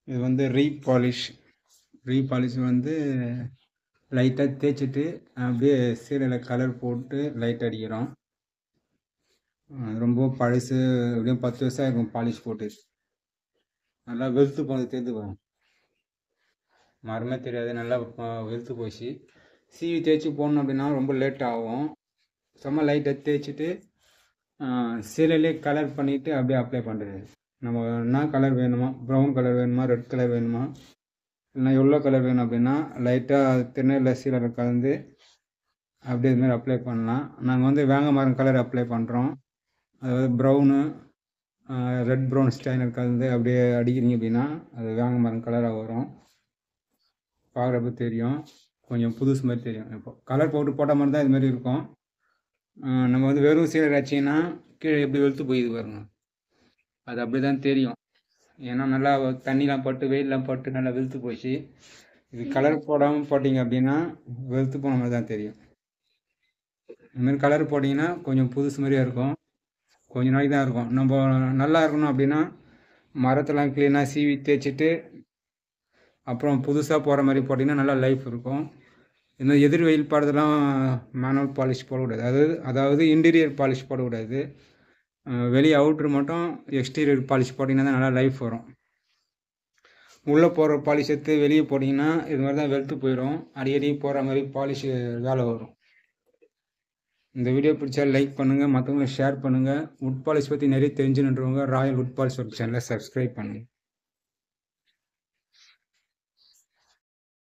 இது வந்து ரீ பாலிஷ் ரீ பாலிஷ் வந்து லைட்டாக தேய்ச்சிட்டு அப்படியே சீலையில் கலர் போட்டு லைட் அடிக்கிறோம் அது ரொம்ப பழசு எப்படியும் பத்து வருஷம் இருக்கும் பாலிஷ் போட்டு நல்லா வெளுத்து போனது தெரிந்து போகும் மரமே தெரியாது நல்லா ப- வெளுத்து போச்சு சீவி தேய்ச்சி போடணும் அப்படின்னா ரொம்ப லேட் ஆகும் சும்மா லைட்டை தேய்ச்சிட்டு சீலையிலே கலர் பண்ணிவிட்டு அப்படியே அப்ளை பண்ணுறது நம்ம என்ன கலர் வேணுமா ப்ரௌன் கலர் வேணுமா ரெட் கலர் வேணுமா இல்லைனா எல்லோ கலர் வேணும் அப்படின்னா லைட்டாக திருநெல்வேலி சீலரில் கலந்து அப்படியே இதுமாரி அப்ளை பண்ணலாம் நாங்கள் வந்து வேங்க மரம் கலர் அப்ளை பண்ணுறோம் அதாவது ப்ரௌனு ரெட் ப்ரௌன் ஸ்டைனர் கலந்து அப்படியே அடிக்கிறீங்க அப்படின்னா அது வேங்க மரம் கலராக வரும் பார்க்குறப்ப தெரியும் கொஞ்சம் புதுசு மாதிரி தெரியும் இப்போ கலர் பவுடர் போட்ட மாதிரி தான் இது மாதிரி இருக்கும் ஆஹ் நம்ம வந்து வெறும் சீலர் அடிச்சிங்கன்னா கீழே எப்படி வெளுத்து போயிது பாருங்க அது அப்படி தான் தெரியும் ஏன்னா நல்லா தண்ணிலாம் பட்டு வெயிலெலாம் பட்டு நல்லா வெளுத்து போச்சு இது கலர் போடாமல் போட்டிங்க அப்படின்னா வெளுத்து போன மாதிரி தான் தெரியும் இந்த மாதிரி கலர் போட்டிங்கன்னா கொஞ்சம் புதுசு மாதிரியே இருக்கும் கொஞ்ச நாளைக்கு தான் இருக்கும் நம்ம நல்லா இருக்கணும் அப்படின்னா மரத்தெல்லாம் க்ளீனாக சீவி தேய்ச்சிட்டு அப்புறம் புதுசாக போகிற மாதிரி போட்டிங்கன்னா நல்லா லைஃப் இருக்கும் இந்த எதிர் வெயில் பாடத்தெல்லாம் மேனுவல் பாலிஷ் போடக்கூடாது அதாவது அதாவது இன்டீரியர் பாலிஷ் போடக்கூடாது அஹ் வெளியே அவுட்ரு மட்டும் எக்ஸ்டீரியர் பாலிஷ் போட்டிங்கன்னா தான் நல்லா லைஃப் வரும் உள்ளே போகிற பாலிஷ் எடுத்து வெளியே போட்டிங்கன்னா இது மாதிரி தான் வெளுத்து போயிடும் அடிக்கடி போகிற மாதிரி பாலிஷ் வேலை வரும் இந்த வீடியோ பிடிச்சா லைக் பண்ணுங்கள் மற்றவங்களுக்கு ஷேர் பண்ணுங்கள் உட் பாலிஷ் பற்றி நிறைய தெரிஞ்சுன்றவங்க ராயல் உட் பாலிஷ் ஒரு சேனலை சப்ஸ்கிரைப் பண்ணுங்கள்